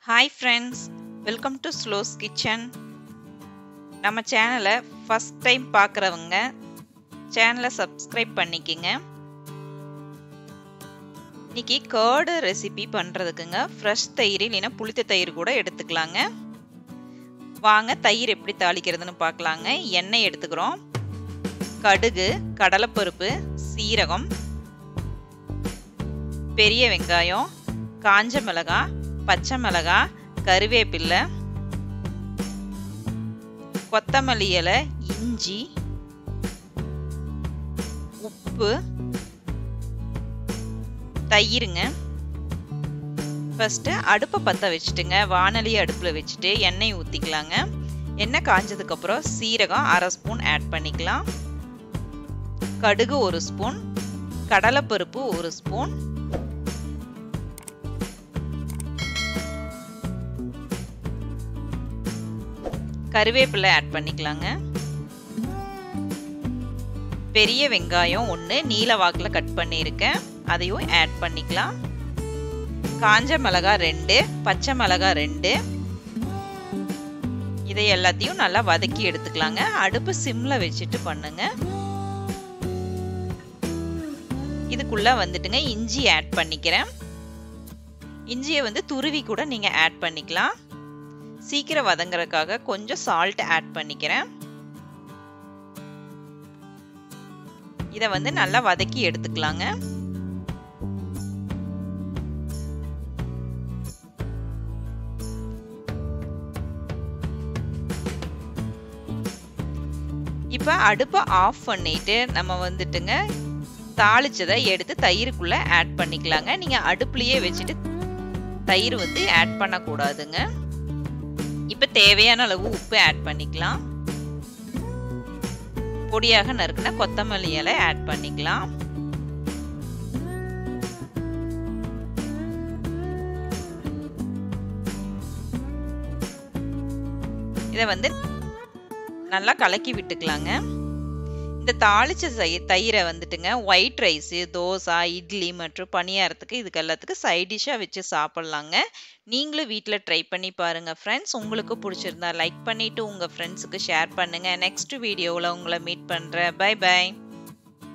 hi friends welcome to slow's kitchen நம்ம சேனலை first time பார்க்குறவங்க சேனலை சப்ஸ்கிரைப் பண்ணிக்கிங்க இன்னைக்கு கேர்டு ரெசிபி பண்ணுறதுக்குங்க ஃப்ரெஷ் தயிர் இல்லைன்னா புளித்த தயிர் கூட எடுத்துக்கலாங்க வாங்க தயிர் எப்படி தாளிக்கிறதுன்னு பார்க்கலாங்க எண்ணெய் எடுத்துக்கிறோம் கடுகு கடலைப்பருப்பு சீரகம் பெரிய வெங்காயம் காஞ்ச மிளகாய் பச்சை மிளகாய் கருவேப்பில்லை கொத்தமல்லி இலை இஞ்சி உப்பு தயிருங்க ஃபஸ்ட்டு அடுப்பை பற்ற வச்சுட்டுங்க வானொலி அடுப்பில் வச்சுட்டு எண்ணெய் ஊற்றிக்கலாங்க எண்ணெய் காஞ்சதுக்கப்புறம் சீரகம் அரை ஸ்பூன் ஆட் பண்ணிக்கலாம் கடுகு ஒரு ஸ்பூன் கடலைப்பருப்பு ஒரு ஸ்பூன் கருவேப்பிலை ஆட் பண்ணிக்கலாங்க பெரிய வெங்காயம் ஒன்று நீல வாக்கில் கட் பண்ணியிருக்கேன் அதையும் ஆட் பண்ணிக்கலாம் காஞ்ச மிளகா ரெண்டு பச்சை மிளகா ரெண்டு இதை எல்லாத்தையும் நல்லா வதக்கி எடுத்துக்கலாங்க அடுப்பு சிம்மில் வச்சுட்டு பண்ணுங்க இதுக்குள்ள வந்துட்டுங்க இஞ்சி ஆட் பண்ணிக்கிறேன் இஞ்சியை வந்து துருவி கூட நீங்கள் ஆட் பண்ணிக்கலாம் சீக்கிரம் வதங்குறதுக்காக கொஞ்சம் சால்ட் ஆட் பண்ணிக்கிறேன் இதை வந்து நல்லா வதக்கி எடுத்துக்கலாங்க இப்போ அடுப்பை ஆஃப் பண்ணிட்டு நம்ம வந்துட்டுங்க தாளிச்சதை எடுத்து தயிருக்குள்ள ஆட் பண்ணிக்கலாங்க நீங்கள் அடுப்புலையே வச்சுட்டு தயிர் வந்து ஆட் பண்ணக்கூடாதுங்க இப்போ தேவையான அளவு உப்பு ஆட் பண்ணிக்கலாம் பொடியாக நறுக்குன கொத்தமல்லி இலை ஆட் பண்ணிக்கலாம் இதை வந்து நல்லா கலக்கி விட்டுக்கலாங்க இந்த தாளிச்ச தயிரை வந்துட்டுங்க ஒயிட் ரைஸு தோசை இட்லி மற்றும் பணியாரத்துக்கு இதுக்கு எல்லாத்துக்கும் சைட் டிஷ்ஷாக வச்சு சாப்பிட்லாங்க நீங்களும் வீட்டில் ட்ரை பண்ணி பாருங்கள் ஃப்ரெண்ட்ஸ் உங்களுக்கு பிடிச்சிருந்தா லைக் பண்ணிவிட்டு உங்கள் ஃப்ரெண்ட்ஸுக்கு ஷேர் பண்ணுங்கள் நெக்ஸ்ட் வீடியோவில் உங்களை மீட் பண்ணுறேன் பை பை